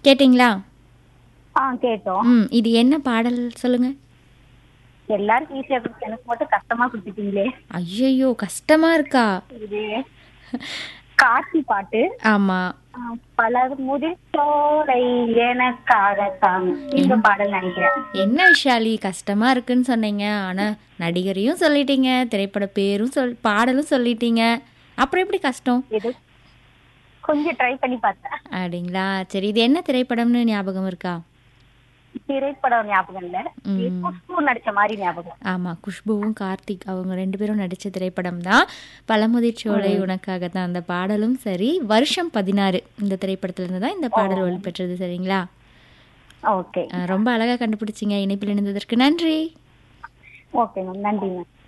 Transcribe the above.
கேட்டிங்களா ஆ கேட்டோம் ம் இது என்ன பாடல் சொல்லுங்க எல்லாருக்கும் ஈஸியா கொடுத்து எனக்கு மட்டும் கஷ்டமா கொடுத்துட்டீங்களே ஐயையோ கஷ்டமா இருக்கா இது கார்த்தி பாட்டு ஆமா ஆ, பலர் முதிர் சோலை எனக்காகத்தான் இந்த பாடல் நினைக்கிறேன் என்ன விஷாலி கஷ்டமா இருக்குன்னு சொன்னீங்க ஆனா நடிகரையும் சொல்லிட்டீங்க திரைப்பட பேரும் சொல் பாடலும் சொல்லிட்டீங்க அப்புறம் எப்படி கஷ்டம் இது கொஞ்சம் ட்ரை பண்ணி பார்த்தேன் அப்படிங்களா சரி இது என்ன திரைப்படம்னு ஞாபகம் இருக்கா திரைப்படம் ஞாபகம் இல்ல ம். குஷ்பு நடிச்ச மாதிரி ஞாபகம் ஆமா குஷ்புவும் கார்த்திக் அவங்க ரெண்டு பேரும் நடிச்ச திரைப்படம் தான் பழமுதிர்ச்சோலை உனக்காக தான் அந்த பாடலும் சரி வருஷம் பதினாறு இந்த திரைப்படத்துல இருந்து தான் இந்த பாடல் ஒளிபெற்றது சரிங்களா ஓகே அஹ் ரொம்ப அழகா கண்டுபிடிச்சிங்க இணைப்பில் இணைந்ததற்கு நன்றி ஓகே மேம் நன்றி மேம்